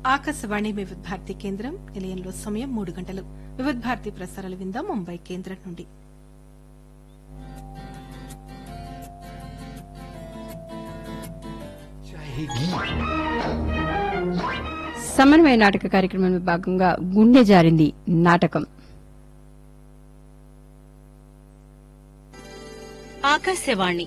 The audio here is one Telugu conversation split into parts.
ఆకాశవాణి వివిధ భారతి కేంద్రం నిలయంలో సమయం మూడు గంటలు వివిధ భారతి ప్రసారాలు విందాం ముంబై కేంద్రం నుండి సమన్వయ నాటక కార్యక్రమంలో భాగంగా గుండె జారింది నాటకం ఆకాశవాణి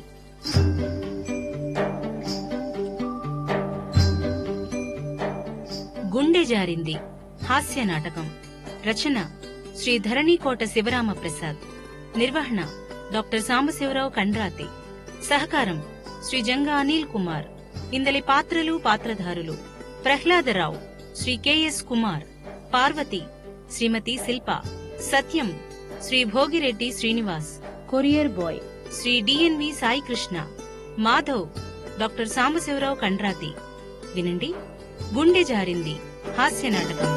గుండె జారింది హాస్య నాటకం రచన శ్రీ ధరణీకోట శివరామ ప్రసాద్ నిర్వహణ డాక్టర్ సాంబశివరావు కండ్రాతి సహకారం శ్రీ జంగా అనిల్ కుమార్ ఇందలి పాత్రలు పాత్రధారులు Prahladarao Sri KS Kumar Parvati Srimati Shilpa Satyam Sri Bhogireddy Srinivas courier boy Sri DNV Sai Krishna Madhav doctor Sambasivarao Kandrati వినండి గుండె జారింది హాస్య నాటకం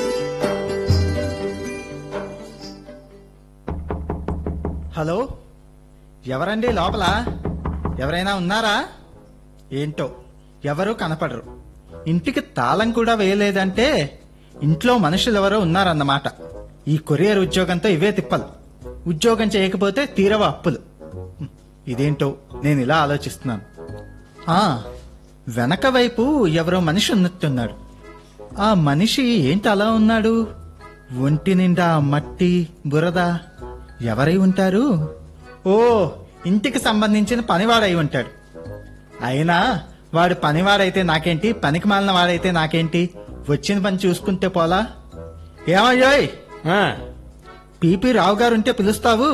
హలో ఎవరండి లోపల ఎవరైనా ఉన్నారా ఏంటో ఎవరూ కనపడరు ఇంటికి తాళం కూడా వేయలేదంటే ఇంట్లో మనుషులు ఎవరో ఉన్నారన్నమాట ఈ కొరియర్ ఉద్యోగంతో ఇవే తిప్పలు ఉద్యోగం చేయకపోతే తీరవ అప్పులు హ్మ్, ఇదేంటో నేను ఇలా ఆలోచిస్తున్నాను ఆ వెనక వైపు ఎవరో మనిషి ఉన్నట్టున్నాడు ఆ మనిషి ఏంటి అలా ఉన్నాడు ఒంటి నిండా మట్టి బురద ఎవరై ఉంటారు ఓ ఇంటికి సంబంధించిన పనివాడై ఉంటాడు అయినా వాడు పనివాడైతే నాకేంటి పనికి మాలిన వాడైతే నాకేంటి వచ్చిన పని చూసుకుంటే పోలా ఏమయ్యోయ్ ఆ, పీపీ రావు గారు ఉంటే పిలుస్తావు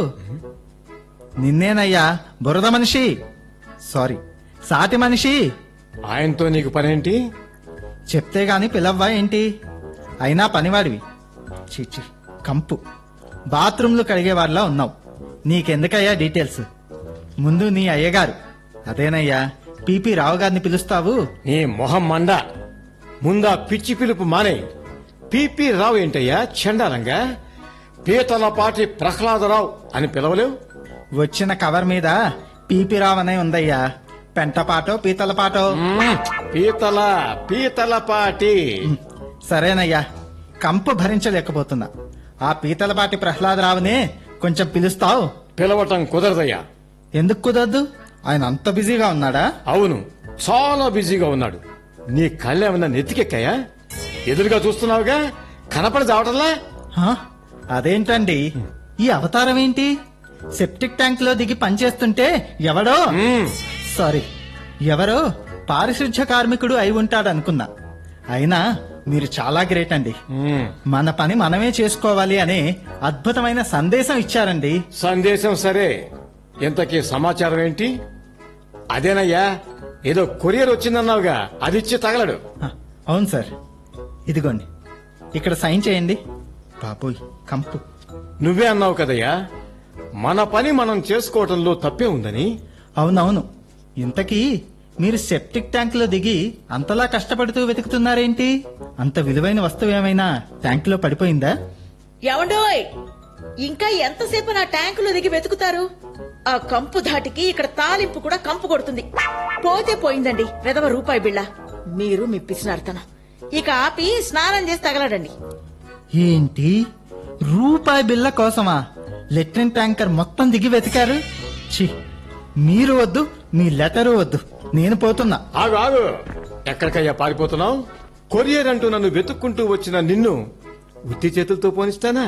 నిన్నేనయ్యా బురద మనిషి సారీ సాటి మనిషి ఆయనతో నీకు పనేంటి చెప్తే గాని పిలవ్వా ఏంటి అయినా పనివాడివి చీచి కంపు బాత్రూంలు కడిగేవాడిలా ఉన్నావు నీకెందుకయ్యా డీటెయిల్స్ ముందు నీ అయ్యగారు అదేనయ్యా పీపీ రావు గారిని పిలుస్తావు నీ మొహం మండ ముందా పిచ్చి పిలుపు మానే పిపి రావు ఏంటయ్యా చండాలంగా పీతలపాటి ప్రహ్లాదరావు అని పిలవలేవు వచ్చిన కవర్ మీద పీపీ రావు అనే ఉందయ్యా పెంటపాటో పీతలపాటో మ్మ్, పీతల పీతలపాటి సరేనయ్యా కంపు భరించలేకపోతున్నా ఆ పీతలపాటి ప్రహ్లాదరావునే కొంచెం పిలుస్తావు పిలవటం కుదరదయ్యా ఎందుకు కుదరదు ఆయన అంత బిజీగా ఉన్నాడా అవును చాలా బిజీగా ఉన్నాడు నీ కళ్ళేమన్నా నెత్తికెక్కాయా ఎదురుగా చూస్తున్నావుగా కనపడి చావటంలా హా? అదేంటండి ఈ అవతారం ఏంటి సెప్టిక్ ట్యాంక్ లో దిగి పనిచేస్తుంటే ఎవడో మ్మ్, సారీ ఎవరో పారిశుధ్య కార్మికుడు అయి ఉంటాడు అనుకున్నా అయినా మీరు చాలా గ్రేట్ అండి మ్మ్. మన పని మనమే చేసుకోవాలి అనే అద్భుతమైన సందేశం ఇచ్చారండి సందేశం సరే ఇంతకీ సమాచారం ఏంటి అదేనయ్యా ఏదో కొరియర్ వచ్చిందన్నావుగా అది ఇచ్చి తగలడు హ, అవును సార్ ఇదిగోండి ఇక్కడ సైన్ చేయండి బాబోయ్ కంపు నువ్వే అన్నావు కదయ్యా మన పని మనం చేసుకోవటంలో తప్పే ఉందని అవునవును ఇంతకీ మీరు సెప్టిక్ ట్యాంక్ లో దిగి అంతలా కష్టపడుతూ వెతుకుతున్నారేంటి అంత విలువైన వస్తువు ఏమైనా ట్యాంక్ లో పడిపోయిందా ఏమండోయ్ ఇంకా ఎంతసేపు నా ట్యాంకులో దిగి వెతుకుతారు ఆ కంపు ధాటికి ఇక్కడ తాలింపు కూడా కంపు కొడుతుంది పోతే పోయిందండి వెదవ రూపాయి బిళ్ళ మీరు మీ పిసినారుతనం ఇక ఆపి స్నానం చేసి తగలడండి ఏంటి రూపాయి బిల్ల కోసమా లెట్రిన్ ట్యాంకర్ మొత్తం దిగి వెతికారు ఛీ మీరు వద్దు మీ లెటరు వద్దు నేను పోతున్నా ఆగు ఆగు ఎక్కడికయ్యా పారిపోతున్నావు కొరియర్ అంటూ నన్ను వెతుక్కుంటూ వచ్చిన నిన్ను ఉత్తి చేతులతో పోనిస్తానా